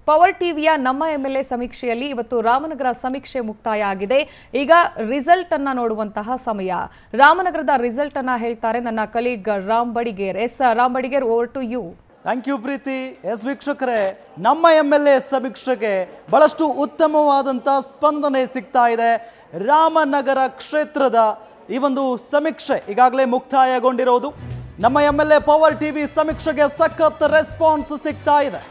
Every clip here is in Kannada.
ಪವರ್ ಟಿವಿಯ ನಮ್ಮ ಎಂಎಲ್ಎ ಸಮೀಕ್ಷೆಯಲ್ಲಿ ಇವತ್ತು ರಾಮನಗರ ಸಮೀಕ್ಷೆ ಮುಕ್ತಾಯ ಆಗಿದೆ ಈಗ ರಿಸಲ್ಟ್ ಅನ್ನ ನೋಡುವಂತಹ ಸಮಯ ರಾಮನಗರದ ರಿಸಲ್ಟ್ ಅನ್ನ ಹೇಳ್ತಾರೆ ನನ್ನ colleague Ram Badiger S Ram Badiger over to you thank you Preethi S ವೀಕ್ಷಕರೇ ನಮ್ಮ ಎಮ್ ಎಲ್ ಎ ಸಮೀಕ್ಷೆಗೆ ಬಹಳಷ್ಟು ಉತ್ತಮವಾದಂಥ ಸ್ಪಂದನೆ ಸಿಗ್ತಾ ಇದೆ ರಾಮನಗರ ಕ್ಷೇತ್ರದ ಈ ಒಂದು ಸಮೀಕ್ಷೆ ಈಗಾಗಲೇ ಮುಕ್ತಾಯಗೊಂಡಿರೋದು ನಮ್ಮ M L A power TV ಸಮೀಕ್ಷೆಗೆ ಸಖತ್ ರೆಸ್ಪಾನ್ಸ್ ಸಿಗ್ತಾ ಇದೆ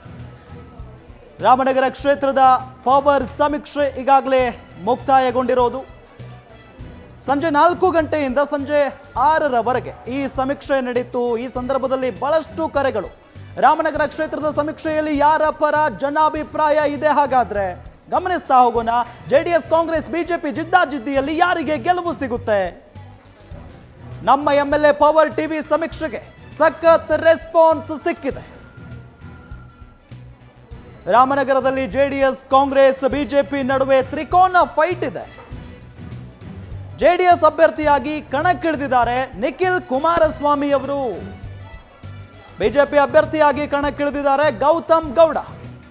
ರಾಮನಗರ ಕ್ಷೇತ್ರದ ಪವರ್ ಸಮೀಕ್ಷೆ ಈಗಾಗಲೇ ಮುಕ್ತಾಯಗೊಂಡಿರೋದು ಸಂಜೆ ನಾಲ್ಕು ಗಂಟೆಯಿಂದ ಸಂಜೆ ಆರರವರೆಗೆ ಈ ಸಮೀಕ್ಷೆ ನಡೀತು ಈ ಸಂದರ್ಭದಲ್ಲಿ ಬಹಳಷ್ಟು ಕರೆಗಳು ರಾಮನಗರ ಕ್ಷೇತ್ರದ ಸಮೀಕ್ಷೆಯಲ್ಲಿ ಯಾರ ಪರ ಜನಾಭಿಪ್ರಾಯ ಇದೆ ಹಾಗಾದ್ರೆ ಗಮನಿಸ್ತಾ ಹೋಗೋಣ ಜೆಡಿಎಸ್ ಕಾಂಗ್ರೆಸ್ ಬಿಜೆಪಿ ಜಿದ್ದಾಜಿದ್ದಿಯಲ್ಲಿ ಯಾರಿಗೆ ಗೆಲುವು ಸಿಗುತ್ತೆ ನಮ್ಮ M L A power TV ಸಮೀಕ್ಷೆಗೆ ಸಖತ್ ರೆಸ್ಪಾನ್ಸ್ ಸಿಕ್ಕಿದೆ ರಾಮನಗರದಲ್ಲಿ ಜೆಡಿಎಸ್ ಕಾಂಗ್ರೆಸ್ ಬಿಜೆಪಿ ನಡುವೆ ತ್ರಿಕೋನ ಫೈಟ್ ಇದೆ ಜೆಡಿಎಸ್ ಅಭ್ಯರ್ಥಿಯಾಗಿ ಕಣಕ್ಕಿಳಿದಿದ್ದಾರೆ ನಿಖಿಲ್ ಕುಮಾರಸ್ವಾಮಿ ಅವರು ಬಿಜೆಪಿ ಅಭ್ಯರ್ಥಿಯಾಗಿ ಕಣಕ್ಕಿಳಿದಿದ್ದಾರೆ ಗೌತಮ್ ಗೌಡ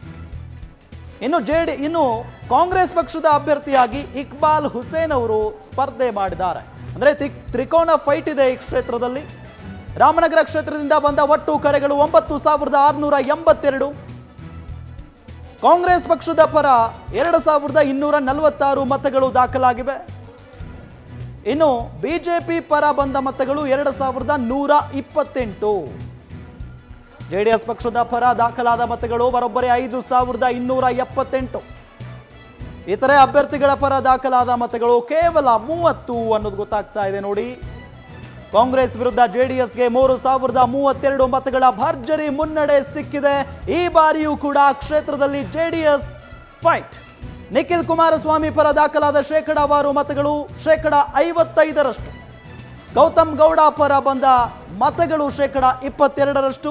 ಇನ್ನು ಜೆಡಿ ಇನ್ನು ಕಾಂಗ್ರೆಸ್ ಪಕ್ಷದ ಅಭ್ಯರ್ಥಿಯಾಗಿ ಇಕ್ಬಾಲ್ ಹುಸೇನ್ ಅವರು ಸ್ಪರ್ಧೆ ಮಾಡಿದ್ದಾರೆ ಅಂದ್ರೆ ತ್ರಿ- ತ್ರಿಕೋನ ಫೈಟ್ ಇದೆ ಈ ಕ್ಷೇತ್ರದಲ್ಲಿ ರಾಮನಗರ ಕ್ಷೇತ್ರದಿಂದ ಬಂದ ಒಟ್ಟು ಕರೆಗಳು ಒಂಬತ್ತು ಸಾವಿರದ ಆರುನೂರ ಎಂಬತ್ತೆರಡು ಕಾಂಗ್ರೆಸ್ ಪಕ್ಷದ ಪರ ಎರಡು ಸಾವಿರದ ಇನ್ನೂರ ನಲವತ್ತಾರು ಮತಗಳು ದಾಖಲಾಗಿವೆ ಇನ್ನು ಬಿಜೆಪಿ ಪರ ಬಂದ ಮತಗಳು ಎರಡು ಸಾವಿರದ ನೂರ ಇಪ್ಪತ್ತೆಂಟು ಜೆಡಿಎಸ್ ಪಕ್ಷದ ಪರ ದಾಖಲಾದ ಮತಗಳು ಬರೋಬ್ಬರಿ ಐದು ಸಾವಿರದ ಇನ್ನೂರ ಎಪ್ಪತ್ತೆಂಟು ಇತರೆ ಅಭ್ಯರ್ಥಿಗಳ ಪರ ದಾಖಲಾದ ಮತಗಳು ಕೇವಲ ಮೂವತ್ತು ಅನ್ನೋದು ಗೊತ್ತಾಗ್ತಾ ಇದೆ ನೋಡಿ ಕಾಂಗ್ರೆಸ್ ವಿರುದ್ಧ ಜೆಡಿಎಸ್ಗೆ ಮೂರು ಸಾವಿರದ ಮೂವತ್ತೆರಡು ಮತಗಳ ಭರ್ಜರಿ ಮುನ್ನಡೆ ಸಿಕ್ಕಿದೆ ಈ ಬಾರಿಯೂ ಕೂಡ ಕ್ಷೇತ್ರದಲ್ಲಿ ಜೆಡಿಎಸ್ ಫೈಟ್ ನಿಖಿಲ್ ಕುಮಾರಸ್ವಾಮಿ ಪರ ದಾಖಲಾದ ಶೇಕಡಾವಾರು ಮತಗಳು ಶೇಕಡ ಐವತ್ತೈದರಷ್ಟು ಗೌತಮ್ ಗೌಡ ಪರ ಬಂದ ಮತಗಳು ಶೇಕಡ ಇಪ್ಪತ್ತೆರಡರಷ್ಟು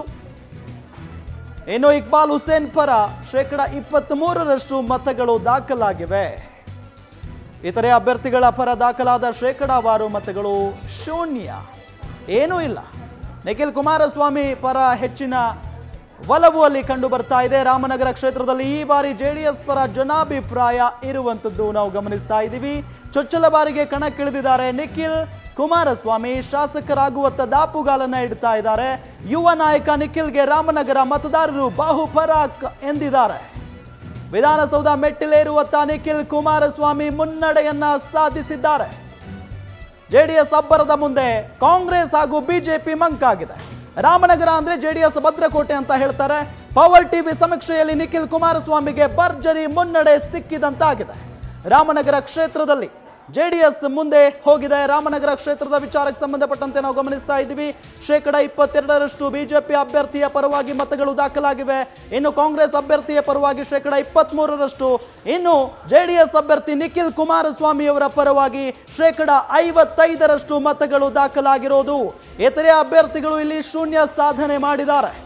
ಇನ್ನು ಇಕ್ಬಾಲ್ ಹುಸೇನ್ ಪರ ಶೇಕಡ ಇಪ್ಪತ್ತ್ ಮೂರರಷ್ಟು ಮತಗಳು ದಾಖಲಾಗಿವೆ ಇತರೆ ಅಭ್ಯರ್ಥಿಗಳ ಪರ ದಾಖಲಾದ ಶೇಕಡಾವಾರು ಮತಗಳು ಶೂನ್ಯ ಏನೂ ಇಲ್ಲ ನಿಖಿಲ್ ಕುಮಾರಸ್ವಾಮಿ ಪರ ಹೆಚ್ಚಿನ ಒಲವು ಅಲ್ಲಿ ಕಂಡು ಬರ್ತಾ ಇದೆ ರಾಮನಗರ ಕ್ಷೇತ್ರದಲ್ಲಿ ಈ ಬಾರಿ ಜೆಡಿಎಸ್ ಪರ ಜನಾಭಿಪ್ರಾಯ ಇರುವಂತದ್ದು ನಾವು ಗಮನಿಸ್ತಾ ಇದ್ದೀವಿ ಚೊಚ್ಚಲ ಬಾರಿಗೆ ಕಣಕ್ಕಿಳಿದಿದ್ದಾರೆ ನಿಖಿಲ್ ಕುಮಾರಸ್ವಾಮಿ ಶಾಸಕರಾಗುವತ್ತ ದಾಪುಗಾಲನ್ನ ಇಡ್ತಾ ಇದ್ದಾರೆ ಯುವ ನಾಯಕ ನಿಖಿಲ್ಗೆ ರಾಮನಗರ ಮತದಾರರು ಬಾಹುಪರಾಕ್ ಎಂದಿದ್ದಾರೆ ವಿಧಾನಸೌಧ ಮೆಟ್ಟಿಲೇರುವತ್ತ ನಿಖಿಲ್ ಕುಮಾರಸ್ವಾಮಿ ಮುನ್ನಡೆಯನ್ನ ಸಾಧಿಸಿದ್ದಾರೆ ಜೆಡಿಎಸ್ ಅಬ್ಬರದ ಮುಂದೆ ಕಾಂಗ್ರೆಸ್ ಹಾಗೂ ಬಿಜೆಪಿ ಮಂಕಾಗಿದೆ ರಾಮನಗರ ಅಂದ್ರೆ ಜೆಡಿಎಸ್ ಭದ್ರಕೋಟೆ ಅಂತ ಹೇಳ್ತಾರೆ ಪವರ್ ಟಿವಿ ಸಮೀಕ್ಷೆಯಲ್ಲಿ ನಿಖಿಲ್ ಕುಮಾರಸ್ವಾಮಿಗೆ ಭರ್ಜರಿ ಮುನ್ನಡೆ ಸಿಕ್ಕಿದಂತಾಗಿದೆ ರಾಮನಗರ ಕ್ಷೇತ್ರದಲ್ಲಿ ಜೆಡಿಎಸ್ ಮುಂದೆ ಹೋಗಿದೆ ರಾಮನಗರ ಕ್ಷೇತ್ರದ ವಿಚಾರಕ್ಕೆ ಸಂಬಂಧಪಟ್ಟಂತೆ ನಾವು ಗಮನಿಸ್ತಾ ಇದ್ದೀವಿ ಶೇಕಡ ಇಪ್ಪತ್ತೆರಡರಷ್ಟು ಬಿಜೆಪಿ ಅಭ್ಯರ್ಥಿಯ ಪರವಾಗಿ ಮತಗಳು ದಾಖಲಾಗಿವೆ ಇನ್ನು ಕಾಂಗ್ರೆಸ್ ಅಭ್ಯರ್ಥಿಯ ಪರವಾಗಿ ಶೇಕಡ ಇಪ್ಪತ್ಮೂರರಷ್ಟು ಇನ್ನು ಜೆಡಿಎಸ್ ಅಭ್ಯರ್ಥಿ ನಿಖಿಲ್ ಕುಮಾರಸ್ವಾಮಿ ಅವರ ಪರವಾಗಿ ಶೇಕಡ ಐವತ್ತೈದರಷ್ಟು ಮತಗಳು ದಾಖಲಾಗಿರೋದು ಇತರೆ ಅಭ್ಯರ್ಥಿಗಳು ಇಲ್ಲಿ ಶೂನ್ಯ ಸಾಧನೆ ಮಾಡಿದ್ದಾರೆ